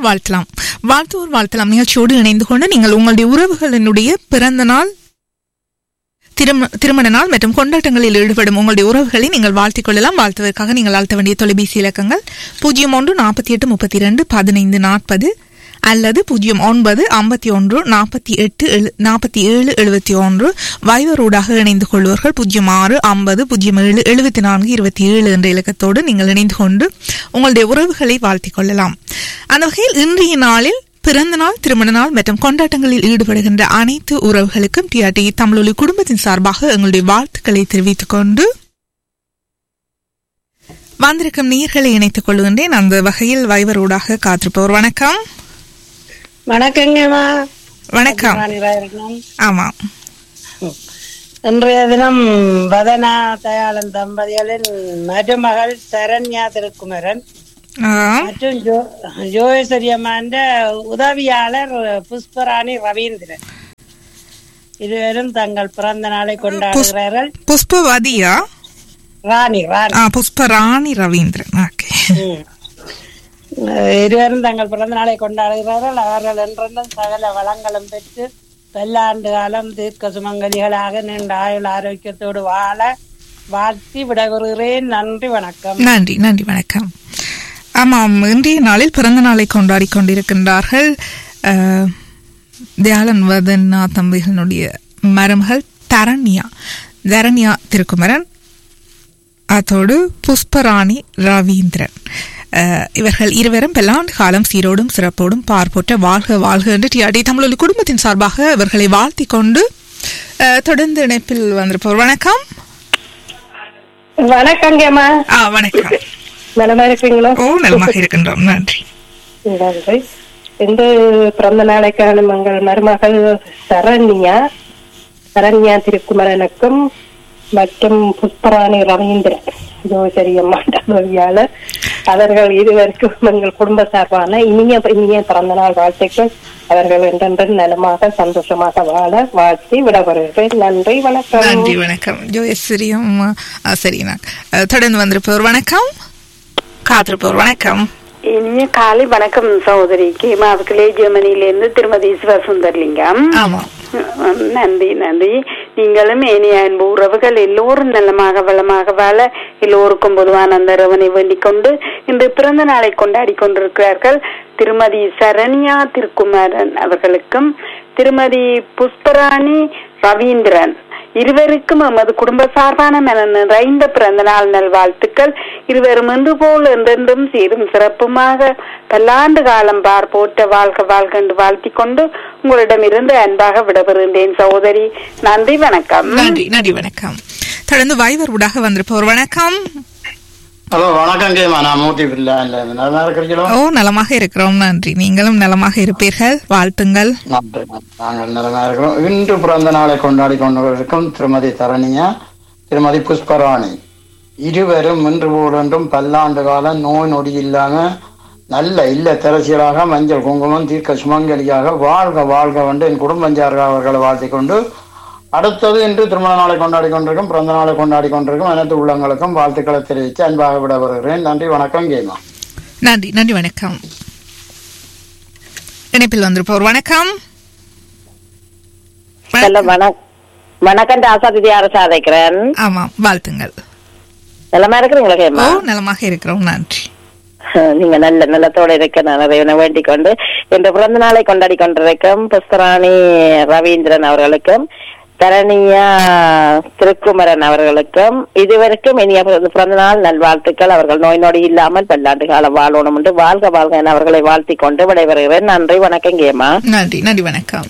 வாழ்த்தலாம் வாழ்த்துவோர் வாழ்த்தலாம் நிகழ்ச்சியோடு இணைந்து கொண்டு நீங்கள் உங்களுடைய உறவுகளினுடைய பிறந்த நாள் திரும திருமண நாள் மற்றும் கொண்டாட்டங்களில் ஈடுபடும் உங்களுடைய உறவுகளை நீங்கள் வாழ்த்திக் கொள்ளலாம் வாழ்த்துவதற்காக நீங்கள் அழுத்த வேண்டிய தொலைபேசி இலக்கங்கள் பூஜ்ஜியம் ஒன்று நாற்பத்தி எட்டு முப்பத்தி இரண்டு பதினைந்து நாற்பது அல்லது பூஜ்ஜியம் ஒன்பது ஐம்பத்தி ஒன்று நாற்பத்தி எட்டு நாற்பத்தி ஏழு எழுபத்தி ஒன்று வைவரோடாக இணைந்து கொள்வர்கள் பூஜ்ஜியம் ஆறு ஐம்பது பூஜ்ஜியம் ஏழு எழுபத்தி நான்கு இருபத்தி ஏழு என்ற இலக்கத்தோடு நீங்கள் இணைந்து கொண்டு உங்களுடைய உறவுகளை வாழ்த்திக் கொள்ளலாம் அந்த வகையில் இன்றைய நாளில் பிறந்த நாள் திருமண நாள் மற்றும் கொண்டாட்டங்களில் ஈடுபடுகின்ற அனைத்து உறவுகளுக்கும் டிஆர்டி தமிழொலி குடும்பத்தின் சார்பாக எங்களுடைய வாழ்த்துக்களை தெரிவித்துக் கொண்டு வந்திருக்கும் நீர்களை இணைத்துக் கொள்கின்றேன் அந்த வகையில் வைவரோடாக காத்திருப்பவர் வணக்கம் வணக்கங்கம்மா வணக்கம் ராணிராயிருக்கணும். ஆமா இன்றைய தினம் வதனா தயாளன் தம்பதிகளின் மருமகள் சரண்யா திருக்குமரன் ஆ, மற்றும் ஜோ ஜோயஸ்வரி அம்மாண்ட உதவியாளர் புஷ்பராணி ரவீந்திரன் இருவரும் தங்கள் பிறந்த நாளை கொண்டாடுகிறார்கள் புஷ்பவதியா ராணி ராணி ஆ, புஷ்பராணி ரவீந்திரன் ஓகே ம். அஹ் இருவரும் தங்கள் பிறந்த நாளை கொண்டாடுகிறார்கள் அவர்கள் என்றென்றும் சகல வளங்களும் பெற்று பல்லாண்டு காலம் தீர்க்க சுமங்கலிகளாக நீண்ட ஆயுள் ஆரோக்கியத்தோடு வாழ வாழ்த்தி விடைபெறுகிறேன் நன்றி வணக்கம் நன்றி நன்றி வணக்கம் ஆமாம் இன்றைய நாளில் பிறந்த நாளை கொண்டாடி கொண்டிருக்கின்றார்கள் அஹ், தியாளன் வதனா தம்பிகளுடைய மருமகள் தரண்யா தரண்யா திருக்குமரன் அதோடு புஷ்பராணி ரவீந்திரன் அஹ், இவர்கள் இருவரும் பல்லாண்டு காலம் சீரோடும் சிறப்போடும் பார்ப்போட்ட வாழ்க வாழ்க என்று டிஆர்டி தமிழொலி குடும்பத்தின் சார்பாக இவர்களை வாழ்த்தி கொண்டு அஹ், தொடர்ந்து இணைப்பில் வந்திருப்போர் வணக்கம் வணக்கங்கம்மா ஆ வணக்கம் நலமா இருக்கீங்களோ ஓ நலமாக இருக்கின்றோம் நன்றி நன்றி இந்த பிறந்த நாளைக்கான மங்கள் மருமகள் சரண்யா சரண்யா திருக்குமரனுக்கும் மற்றும் புஷ்பராணி ரவீந்திரன் ஜோசரி அம்மாண்டவியாளர் அவர்கள் இருவருக்கும் எங்கள் குடும்ப சார்பான இனிய இனிய பிறந்த நாள் வாழ்த்துக்கள் அவர்கள் என்றென்றும் நலமாக சந்தோஷமாக வாழ வாழ்த்தி விடப்படுகிறேன் நன்றி வணக்கம் நன்றி வணக்கம் ஜோயஸ்வரியும் ஆ, சரிண்ணா அஹ், தொடர்ந்து வந்திருப்பவர் வணக்கம் காத்திருப்பவர் வணக்கம் இனிய காலை வணக்கம் சகோதரி கேமாவுக்குலே ஜெர்மனியிலிருந்து திருமதி சிவசுந்தர்லிங்கம் ஆமா உம், நன்றி நன்றி நீங்களும் ஏனைய அன்பு உறவுகள் எல்லோரும் நலமாக வளமாக வாழ எல்லோருக்கும் பொதுவான அந்த இறைவனை வேண்டிக் கொண்டு இன்று பிறந்த நாளை கொண்டாடி கொண்டிருக்கிறார்கள் திருமதி சரண்யா திருக்குமாரன் அவர்களுக்கும் திருமதி புஷ்பராணி ரவீந்திரன் இருவருக்கும் எமது குடும்ப சார்பான மன நிறைந்த பிறந்த நாள் நல்வாழ்த்துக்கள் இருவரும் இன்று போல் என்றென்றும் சீரும் சிறப்புமாக பல்லாண்டு காலம் பார் போட்ட வாழ்க வாழ்க என்று வாழ்த்திக் கொண்டு உங்களிடமிருந்து அன்பாக விடப்பெறுகின்றேன் சகோதரி நன்றி வணக்கம் நன்றி நன்றி வணக்கம் தொடர்ந்து வைவர் ஊடாக வந்திருப்பவர் வணக்கம் ஹலோ வணக்கம் கேமா நான் மூர்த்தி பில்லா இல்ல நல்லா இருக்கிறீங்களோ ஓ நலமாக இருக்கிறோம் நன்றி நீங்களும் நலமாக இருப்பீர்கள் வாழ்த்துங்கள் நன்றி நாங்கள் நலமா இருக்கிறோம் இன்று பிறந்த நாளை கொண்டாடி கொண்டிருக்கும் திருமதி தரணியா திருமதி புஷ்பராணி இருவரும் இன்று போலென்றும் பல்லாண்டு காலம் நோய் நொடி இல்லாம நல்ல இல்ல தரசியலாக மஞ்சள் குங்குமம் தீர்க்க சுமங்கலியாக வாழ்க வாழ்க என்று என் குடும்பஞ்சார்கள் அவர்களை வாழ்த்திக் கொண்டு அடுத்தது இன்று திருமண நாளை கொண்டாடி கொண்டிருக்கும் பிறந்த நாளை கொண்டாடி கொண்டிருக்கும் அனைத்து உள்ளங்களுக்கும் வாழ்த்துக்களை தெரிவித்து அன்பாக விட வருகிறேன் நன்றி வணக்கம் கேமா நன்றி நன்றி வணக்கம் இணைப்பில் வந்திருப்பவர் வணக்கம் ஹலோ வணக்கம் வணக்கம் ராசாதிதி அரசா அழைக்கிறேன் ஆமாம் வாழ்த்துங்கள் நலமா இருக்கிறீங்களா ஓ கேமா நலமாக இருக்கிறோம் நன்றி நீங்க நல்ல நல்லத்தோட இருக்க நான் இறைவனை வேண்டிக் கொண்டு இன்று பிறந்த நாளை கொண்டாடி கொண்டிருக்கும் புஷ்பராணி ரவீந்திரன் அவர்களுக்கும் தரணியா திருக்குமரன் அவர்களுக்கும் இதுவரைக்கும் இனிய பிறந்த- பிறந்த நாள் நல்வாழ்த்துக்கள் அவர்கள் நோய் நொடி இல்லாமல் பல்லாண்டு காலம் வாழணும் என்று வாழ்க வாழ்க என அவர்களை வாழ்த்திக் கொண்டு விடைபெறுகிறேன் நன்றி வணக்கம் கேமா நன்றி நன்றி வணக்கம்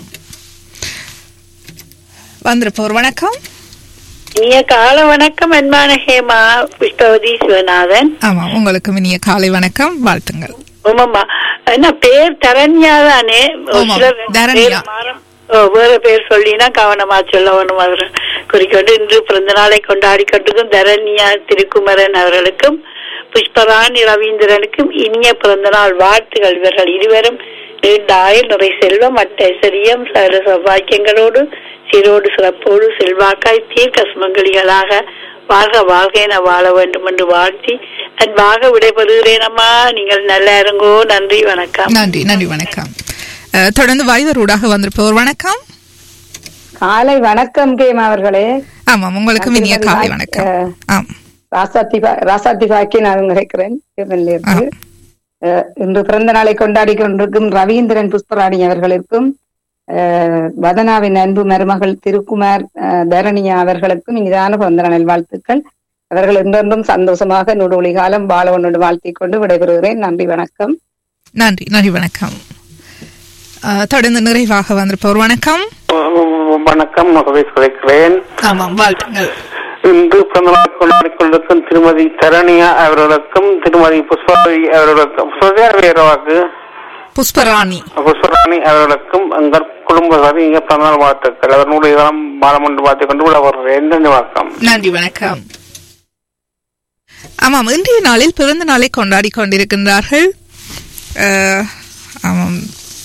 வந்திருப்பவர் வணக்கம் இனிய கால வணக்கம் அன்பான ஹேமா புஷ்பவதி சிவநாதன் ஆமா உங்களுக்கு இனிய காலை வணக்கம் வாழ்த்துங்கள் உமாமா என்ன பேர் தரண்யா தானே ஒரு ஆமாம், சிலர் தரண்யா. பேர் மாறும். ஓ, வேற பேர் சொல்லினா கவனமா சொல்லணும் அவர் குறிக்கொண்டு இன்று பிறந்த நாளை கொண்டாடி கொண்டிருக்கும் தரண்யா திருக்குமரன் அவர்களுக்கும் புஷ்பராணி ரவீந்திரனுக்கும் இனிய பிறந்த நாள் வாழ்த்துகள் இவர்கள் இருவரும் நீண்ட ஆயுள் நிறை செல்வம் மற்ற ஐஸ்வரியம் சகல சௌபாக்கியங்களோடு சீரோடு சிறப்போடு செல்வாக்காய் தீர்க்க சுமங்கலிகளாக வாழ்க வாழ்க என வாழ வேண்டும் என்று வாழ்த்தி அன்பாக விடைபெறுகிறேன் அம்மா நீங்கள் நல்லா இருங்கோ நன்றி வணக்கம் நன்றி நன்றி வணக்கம் அஹ், தொடர்ந்து வைவர் ஊடாக வந்திருப்பவர் வணக்கம் காலை வணக்கம் கேம் அவர்களே ஆமாம் உங்களுக்கும் இனிய காலை வணக்கம் ஆம் ராசாத்தி ராசாத்தி பாக்கி நான் நினைக்கிறேன் இவன்ல இருந்து. அஹ், இன்று பிறந்த நாளை கொண்டாடி கொண்டிருக்கும் ரவீந்திரன் புஷ்பராணி அவர்களுக்கும் அஹ், வதனாவின் அன்பு மருமகள் திருக்குமார் அஹ், தரணியா அவர்களுக்கும் இனிதான பிறந்த நாள் வாழ்த்துக்கள் அவர்கள் என்றென்றும் சந்தோஷமாக நுடுவழி காலம் வாழ ஒன்று வாழ்த்திக் கொண்டு விடைபெறுகிறேன் நன்றி வணக்கம் நன்றி நன்றி வணக்கம் அஹ், தொடர்ந்து நிறைவாக வந்திருப்பவர் வணக்கம் வணக்கம் மகவேஷ் கிடைக்கிறேன் ஆமாம் வாழ்த்துங்கள் இன்று பிறந்தநாள் கொண்டாடி கொண்டிருக்கும் திருமதி தரணியா அவர்களுக்கும் திருமதி புஷ்பாவி அவர்களுக்கும் சுதேரவாக்கு புஷ்பராணி புஷ்பராணி அவர்களுக்கும் எங்கள் குடும்பத்தார் இங்கே பிறந்தநாள் வாழ்த்துக்கள் அவர்களுடைய இதெல்லாம் பாலம் என்று பார்த்துக் கொண்டு விட வருகிறேன் நன்றி வணக்கம் நன்றி வணக்கம் ஆமாம் இன்றைய நாளில் பிறந்த நாளை கொண்டாடி கொண்டிருக்கின்றார்கள் அஹ், ஆமாம்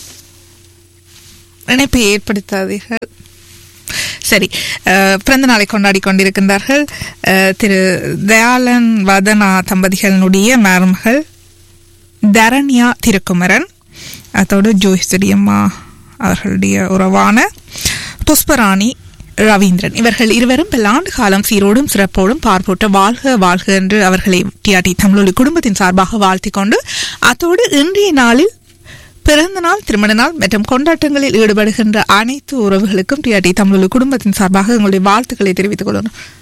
இணைப்பை ஏற்படுத்தாதீர்கள் சரி அஹ், பிறந்த நாளை கொண்டாடி கொண்டிருக்கின்றார்கள் அஹ், திரு தயாளன் வதனா தம்பதிகளினுடைய மருமகள் தரண்யா திருக்குமரன் அதோடு ஜோய்ஸ்வரி அம்மா அவர்களுடைய உறவான புஷ்பராணி ரவீந்திரன் இவர்கள் இருவரும் பல்லாண்டு காலம் சீரோடும் சிறப்போடும் பார்ப்போட்ட வாழ்க வாழ்க என்று அவர்களை டிஆர்டி தமிழொலி குடும்பத்தின் சார்பாக வாழ்த்திக் கொண்டு அத்தோடு இன்றைய நாளில் பிறந்த நாள் திருமண நாள் மற்றும் கொண்டாட்டங்களில் ஈடுபடுகின்ற அனைத்து உறவுகளுக்கும் டிஆர்டி தமிழொலி குடும்பத்தின் சார்பாக எங்களுடைய வாழ்த்துக்களை தெரிவித்துக் கொள்ளணும்